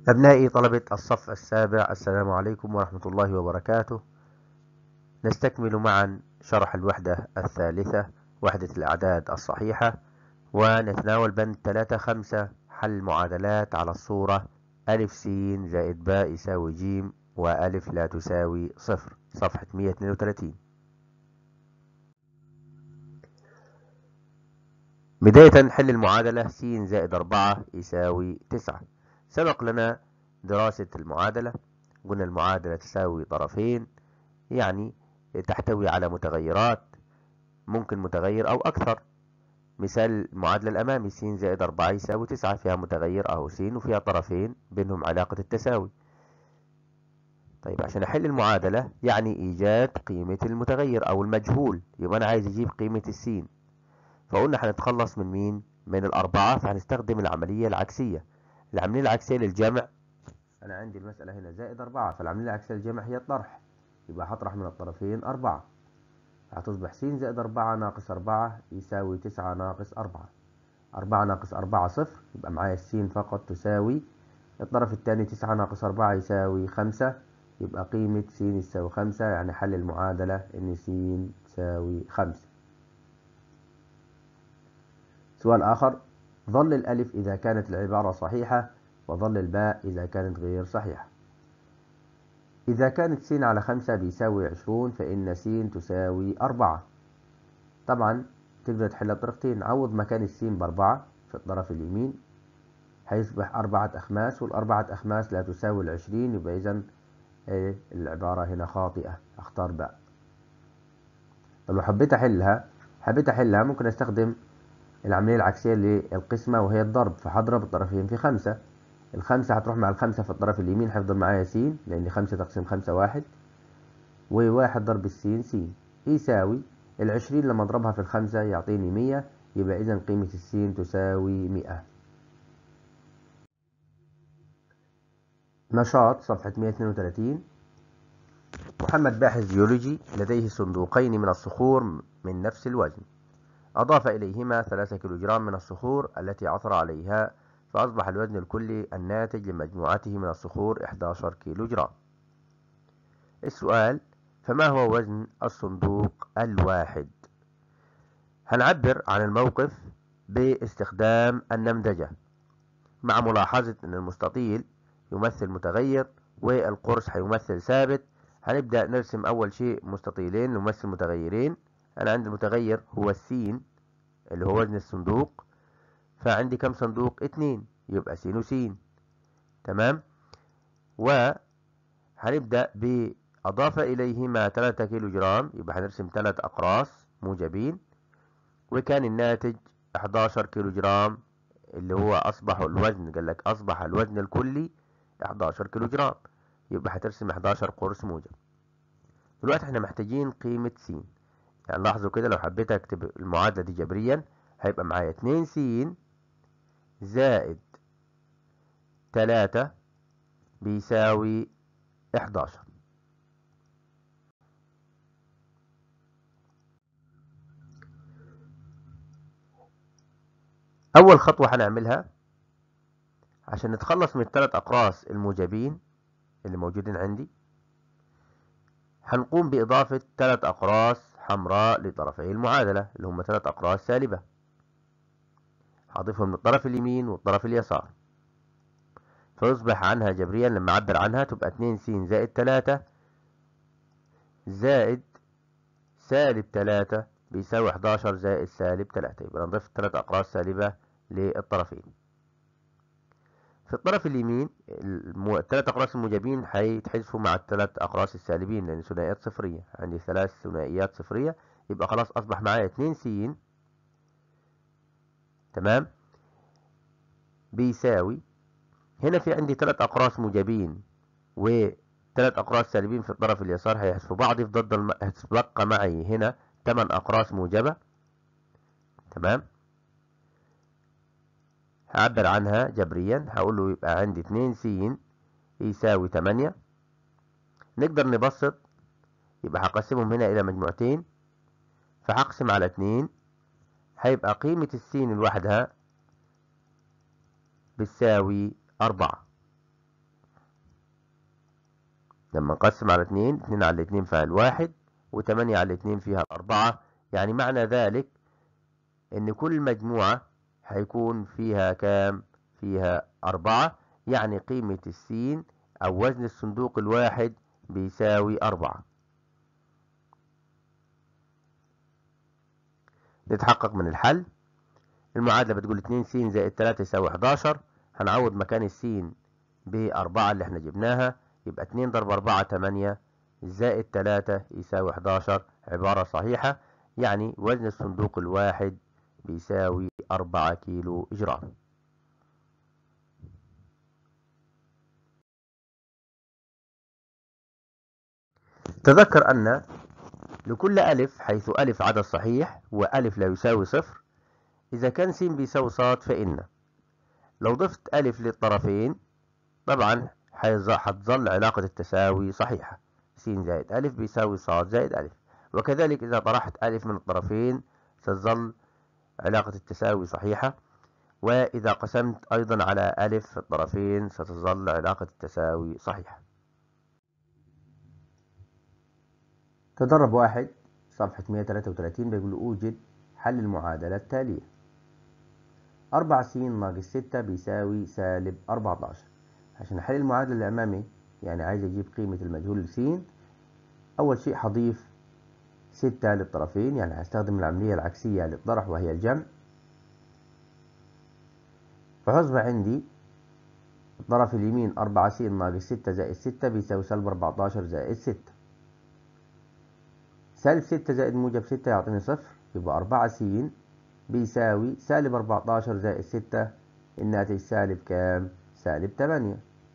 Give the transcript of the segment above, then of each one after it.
أبنائي طلبة الصف السابع السلام عليكم ورحمة الله وبركاته نستكمل معا شرح الوحدة الثالثة وحدة الأعداد الصحيحة ونتناول بند 3 5 حل معادلات على الصورة ألف س زائد باء يساوي ج وألف لا تساوي صفر صفحة 132 بداية نحل المعادلة س زائد 4 يساوي 9 سبق لنا دراسة المعادلة قلنا المعادلة تساوي طرفين يعني تحتوي على متغيرات ممكن متغير أو أكثر مثال المعادلة الأمامي س زائد 4 يساوي 9 فيها متغير أهو س وفيها طرفين بينهم علاقة التساوي طيب عشان أحل المعادلة يعني إيجاد قيمة المتغير أو المجهول يبقى أنا عايز أجيب قيمة السين فقلنا هنتخلص من مين؟ من الأربعة فهنستخدم العملية العكسية العملية العكسية للجمع أنا عندي المسألة هنا زائد أربعة فالعملية العكسية للجمع هي الطرح يبقى هطرح من الطرفين أربعة هتصبح س زائد أربعة ناقص أربعة يساوي تسعة ناقص أربعة أربعة ناقص أربعة صفر يبقى معايا السين فقط تساوي الطرف الثاني تسعة ناقص أربعة يساوي خمسة يبقى قيمة س يساوي خمسة يعني حل المعادلة إن س تساوي خمسة سؤال آخر ظل الألف إذا كانت العبارة صحيحة وظل الباء إذا كانت غير صحيحة إذا كانت س على خمسة بيساوي عشرون فإن س تساوي أربعة طبعا تقدر تحلها بطريقتين عوض مكان السين بأربعة في الطرف اليمين هيصبح أربعة أخماس والأربعة أخماس لا تساوي العشرين يبقى إذا إيه العبارة هنا خاطئة أختار باء طب لو حبيت أحلها حبيت أحلها ممكن أستخدم العملية العكسية للقسمة وهي الضرب فهضرب الطرفين في خمسة الخمسة هتروح مع الخمسة في الطرف اليمين هيفضل معايا س لأن خمسة تقسيم خمسة واحد وواحد ضرب السين س يساوي العشرين لما اضربها في الخمسة يعطيني مية يبقى إذا قيمة السين تساوي مئة نشاط صفحة 132 محمد باحث جيولوجي لديه صندوقين من الصخور من نفس الوزن أضاف إليهما ثلاثة كيلوغرام من الصخور التي عثر عليها فأصبح الوزن الكلي الناتج لمجموعته من الصخور 11 كيلوغرام السؤال فما هو وزن الصندوق الواحد هنعبر عن الموقف باستخدام النمذجة مع ملاحظة أن المستطيل يمثل متغير والقرص هيمثل ثابت هنبدأ نرسم أول شيء مستطيلين نمثل متغيرين أنا عندي المتغير هو السين اللي هو وزن الصندوق فعندي كم صندوق اتنين يبقى س وس تمام وهنبدأ بأضاف إليهما 3 كيلو جرام يبقى هنرسم 3 أقراص موجبين وكان الناتج 11 كيلو جرام اللي هو أصبح الوزن قال لك أصبح الوزن الكلي 11 كيلو جرام يبقى هترسم 11 قرص موجب دلوقتي احنا محتاجين قيمة س يعني لاحظوا كده لو حبيت اكتب المعادلة دي جبريا هيبقى معايا 2 س زائد 3 بيساوي 11 أول خطوة هنعملها عشان نتخلص من الثلاث أقراص الموجبين اللي موجودين عندي هنقوم بإضافة ثلاث أقراص حمراء لطرفي المعادلة اللي هم ثلاث أقراص سالبة هضيفهم من الطرف اليمين والطرف اليسار فيصبح عنها جبريا لما أعبر عنها تبقى 2 س زائد 3 زائد سالب 3 بيساوي 11 زائد سالب 3 يبقى نضيف ثلاث أقراص سالبة للطرفين في الطرف اليمين المو... الثلاث أقراص الموجبين هيتحذفوا مع الثلاث أقراص السالبين لأن ثنائيات صفرية عندي ثلاث ثنائيات صفرية يبقى خلاص أصبح معايا 2 س تمام بيساوي هنا في عندي ثلاث أقراص موجبين وثلاث أقراص سالبين في الطرف اليسار هيحذفوا بعض يفضل الم... هتتبقى معي هنا 8 أقراص موجبة تمام هعبر عنها جبريا هقول له يبقى عندي 2 س يساوي 8 نقدر نبسط يبقى هقسمهم هنا إلى مجموعتين فهقسم على 2 هيبقى قيمة السين لوحدها بتساوي أربعة لما نقسم على اتنين اتنين على اتنين فيها الواحد وتمانية على اتنين فيها الأربعة يعني معنى ذلك إن كل مجموعة هيكون فيها كام؟ فيها أربعة يعني قيمة السين أو وزن الصندوق الواحد بيساوي أربعة نتحقق من الحل المعادلة بتقول 2 س زائد 3 يساوي 11 هنعوض مكان السين بأربعة اللي احنا جبناها يبقى 2 ضرب 4 8 زائد 3 يساوي 11 عبارة صحيحة يعني وزن الصندوق الواحد بيساوي 4 كيلو جرام تذكر أن لكل ألف حيث ألف عدد صحيح وألف لا يساوي صفر إذا كان س بيساوي ص فإن لو ضفت ألف للطرفين طبعا هتظل علاقة التساوي صحيحة س زائد ألف بيساوي ص زائد ألف وكذلك إذا طرحت ألف من الطرفين ستظل علاقة التساوي صحيحة وإذا قسمت أيضا على ألف في الطرفين ستظل علاقة التساوي صحيحة تدرب واحد صفحة 133 بيقول أوجد حل المعادلة التالية أربع س ناقص ستة بيساوي سالب أربعتاشر عشان أحل المعادلة اللي أمامي يعني عايز أجيب قيمة المجهول س أول شيء هضيف ستة للطرفين يعني هستخدم العملية العكسية للطرح وهي الجمع فهصبح عندي الطرف اليمين أربعة س ناقص ستة زائد ستة بيساوي سالب أربعتاشر زائد ستة سالب ستة زائد موجب ستة يعطيني صفر يبقى أربعة س بيساوي سالب أربعتاشر زائد ستة الناتج سالب كام؟ سالب تمانية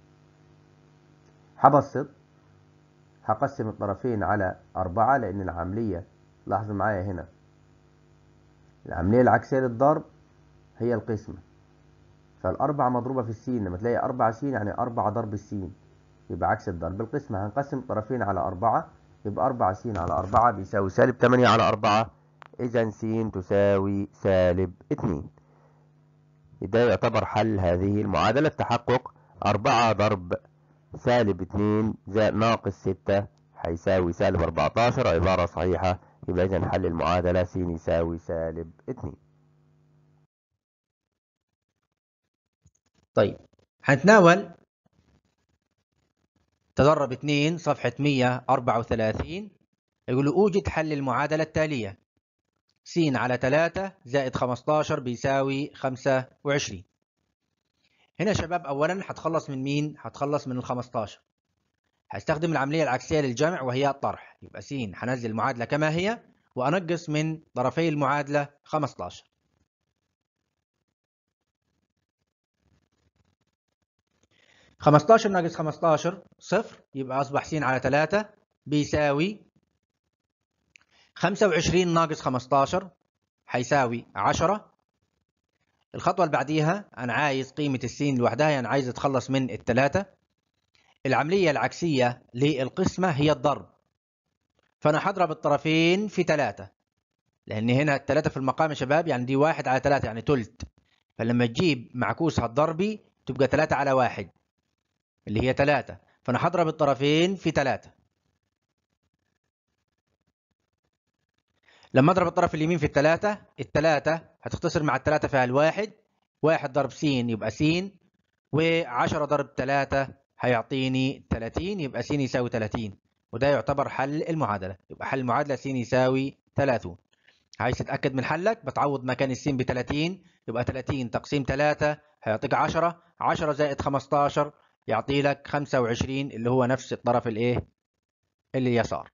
هبسط هقسم الطرفين على أربعة لأن العملية لاحظوا معايا هنا العملية العكسية للضرب هي القسمة فالأربعة مضروبة في السين لما تلاقي أربعة س يعني أربعة ضرب السين يبقى عكس الضرب القسمة هنقسم الطرفين على أربعة يبقى أربعة س على أربعة بيساوي سالب تمانية على أربعة إذا س تساوي سالب اتنين ده يعتبر حل هذه المعادلة التحقق أربعة ضرب سالب اتنين زائد ناقص ستة هيساوي سالب أربعتاشر عبارة صحيحة يبقى إذا حل المعادلة س يساوي سالب اتنين طيب هنتناول تدرب 2 صفحة 134 يقول أوجد حل المعادلة التالية س على 3 زائد 15 بيساوي 25 هنا يا شباب أولا هتخلص من مين؟ هتخلص من ال 15 هستخدم العملية العكسية للجمع وهي الطرح يبقى س هنزل المعادلة كما هي وأنقص من طرفي المعادلة 15 15 ناقص 15 صفر يبقى أصبح س على 3 بيساوي 25 ناقص 15 هيساوي 10 الخطوة اللي بعديها أنا عايز قيمة السين لوحدها يعني عايز أتخلص من الثلاثة العملية العكسية للقسمة هي الضرب فأنا هضرب الطرفين في ثلاثة لأن هنا الثلاثة في المقام يا شباب يعني دي واحد على ثلاثة يعني تلت فلما تجيب معكوسها الضربي تبقى ثلاثة على واحد اللي هي ثلاثة فأنا هضرب الطرفين في ثلاثة لما اضرب الطرف اليمين في الثلاثة الثلاثة هتختصر مع الثلاثة فيها الواحد واحد ضرب س يبقى س وعشرة ضرب ثلاثة هيعطيني 30 يبقى س يساوي 30 وده يعتبر حل المعادلة يبقى حل المعادلة س يساوي 30 عايز تتأكد من حلك بتعوض مكان السين ب 30 يبقى 30 تقسيم 3 هيعطيك 10 10 زائد 15 يعطي لك 25 اللي هو نفس الطرف الايه اللي اليسار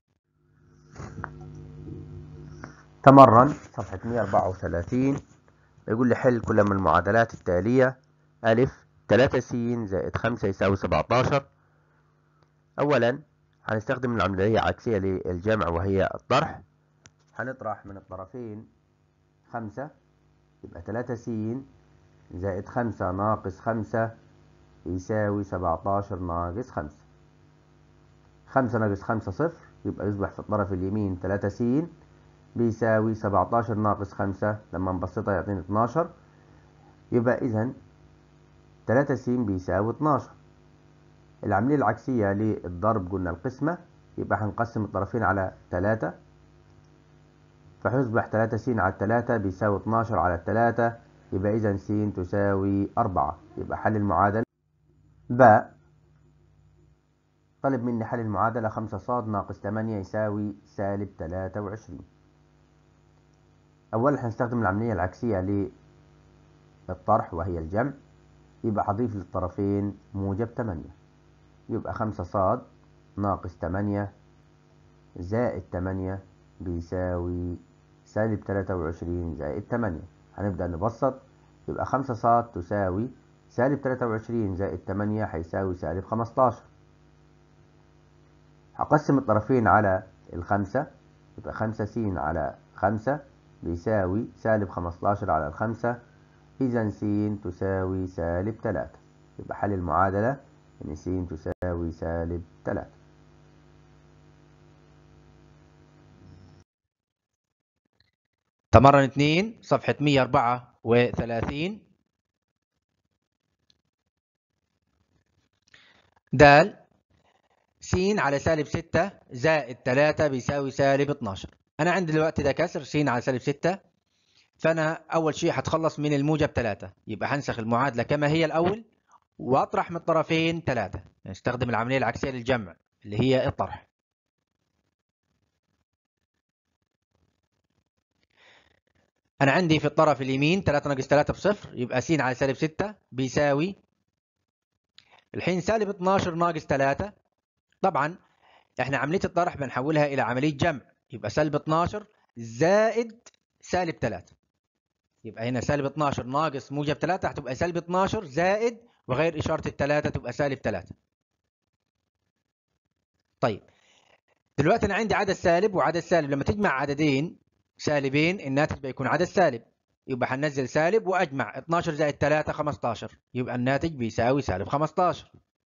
تمرن صفحة 134 يقول لي حل كل من المعادلات التالية ألف 3 س زائد 5 يساوي 17 أولا هنستخدم العملية عكسية للجمع وهي الطرح هنطرح من الطرفين 5 يبقى 3 س زائد 5 ناقص 5 يساوي 17 ناقص 5 5 ناقص 5 صفر يبقى يصبح في الطرف اليمين 3 س بيساوي 17 ناقص 5 لما نبسطها يعطيني 12 يبقى إذا 3 س بيساوي 12 العملية العكسية للضرب قلنا القسمة يبقى هنقسم الطرفين على 3 فهيصبح 3 س على 3 بيساوي 12 على 3 يبقى إذا س تساوي 4 يبقى حل المعادلة باء طلب مني حل المعادلة 5 ص ناقص 8 يساوي سالب 23 أولا هنستخدم العملية العكسية للطرح وهي الجمع يبقى هضيف للطرفين موجب 8 يبقى 5 ص ناقص 8 زائد 8 بيساوي سالب 23 زائد 8 هنبدأ نبسط يبقى 5 ص تساوي سالب 23 زائد 8 هيساوي سالب 15 هقسم الطرفين على الخمسة يبقى 5 س على 5 بيساوي سالب 15 على الخمسة إذا س تساوي سالب 3 يبقى حل المعادلة إن س تساوي سالب 3 تمرن 2 صفحة 134 د س على سالب 6 زائد 3 بيساوي سالب 12 أنا عندي دلوقتي ده كسر س على سالب 6 فأنا أول شيء هتخلص من الموجب 3 يبقى هنسخ المعادلة كما هي الأول وأطرح من الطرفين 3 نستخدم العملية العكسية للجمع اللي هي الطرح أنا عندي في الطرف اليمين 3 ناقص 3 بصفر يبقى س على سالب 6 بيساوي الحين سالب 12 ناقص 3 طبعا احنا عملية الطرح بنحولها إلى عملية جمع يبقى سالب 12 زائد سالب 3 يبقى هنا سالب 12 ناقص موجب 3 هتبقى سالب 12 زائد وغير إشارة الثلاثة تبقى سالب 3 طيب دلوقتي أنا عندي عدد سالب وعدد سالب لما تجمع عددين سالبين الناتج بيكون عدد سالب يبقى هننزل سالب واجمع 12 زائد 3 15 يبقى الناتج بيساوي سالب 15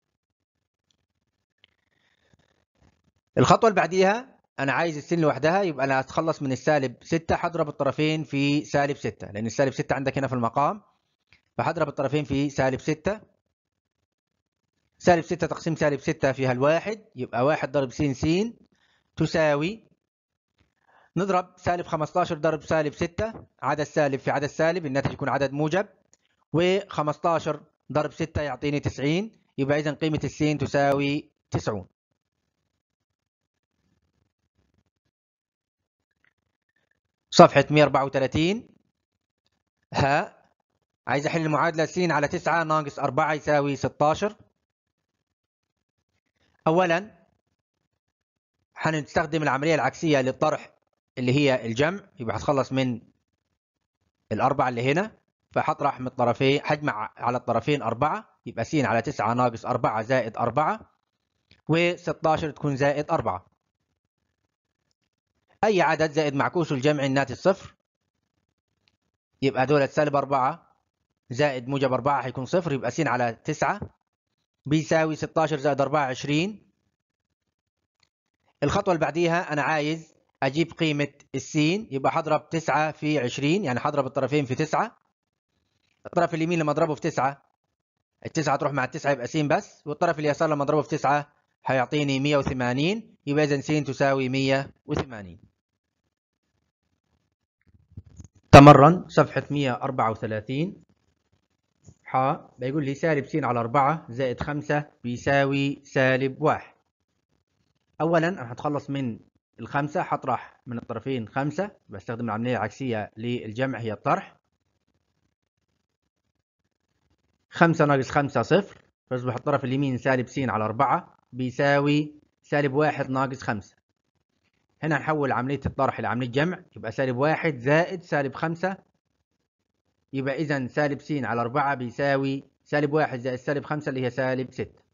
الخطوه اللي بعديها انا عايز السن لوحدها يبقى انا هتخلص من السالب 6 هضرب الطرفين في سالب 6 لان السالب 6 عندك هنا في المقام فهضرب الطرفين في سالب 6 سالب 6 تقسيم سالب 6 فيها الواحد يبقى 1 ضرب س س تساوي نضرب سالب 15 ضرب سالب 6 عدد سالب في عدد سالب الناتج يكون عدد موجب و15 ضرب 6 يعطيني 90 يبقى إذا قيمة السين تساوي 90 صفحة 134 ها عايز أحل المعادلة س على 9 ناقص 4 يساوي 16 أولا هنستخدم العملية العكسية للطرح اللي هي الجمع يبقى هتخلص من الأربعة اللي هنا فهطرح من الطرفين هجمع على الطرفين أربعة يبقى س على تسعة ناقص أربعة زائد أربعة و16 تكون زائد أربعة أي عدد زائد معكوس الجمع الناتج صفر يبقى دولة سالب أربعة زائد موجب أربعة هيكون صفر يبقى س على تسعة بيساوي 16 زائد أربعة عشرين الخطوة اللي بعديها أنا عايز اجيب قيمة السين يبقى هضرب 9 في 20 يعني هضرب الطرفين في 9 الطرف اليمين لما اضربه في 9 التسعة تروح مع التسعة يبقى س بس والطرف اليسار لما اضربه في 9 هيعطيني 180 يبقى اذا س تساوي 180 تمرن صفحة 134 ح بيقول لي سالب س على 4 زائد 5 بيساوي سالب 1 اولا انا هتخلص من الخمسة هطرح من الطرفين خمسة بستخدم العملية العكسية للجمع هي الطرح خمسة ناقص خمسة صفر فيصبح الطرف اليمين سالب س على أربعة بيساوي سالب واحد ناقص خمسة هنا نحول عملية الطرح إلى عملية جمع يبقى سالب واحد زائد سالب خمسة يبقى إذا سالب س على أربعة بيساوي سالب واحد زائد سالب خمسة اللي هي سالب ستة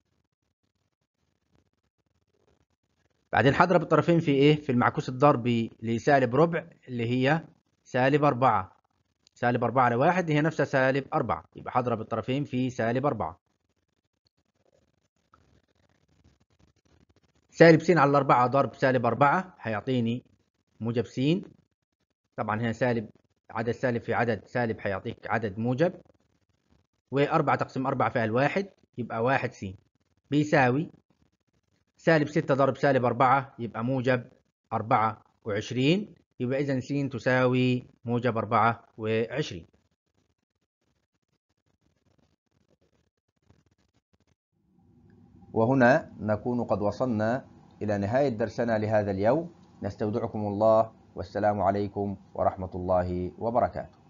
بعدين هضرب الطرفين في ايه في المعكوس الضربي لسالب ربع اللي هي سالب أربعة سالب أربعة على واحد هي نفسها سالب أربعة يبقى هضرب الطرفين في سالب أربعة سالب س على الأربعة ضرب سالب أربعة هيعطيني موجب س طبعا هنا سالب عدد سالب في عدد سالب هيعطيك عدد موجب وأربعة تقسيم أربعة فيها الواحد يبقى واحد س بيساوي سالب ستة ضرب سالب أربعة يبقى موجب أربعة وعشرين يبقى إذا س تساوي موجب أربعة وعشرين وهنا نكون قد وصلنا إلى نهاية درسنا لهذا اليوم نستودعكم الله والسلام عليكم ورحمة الله وبركاته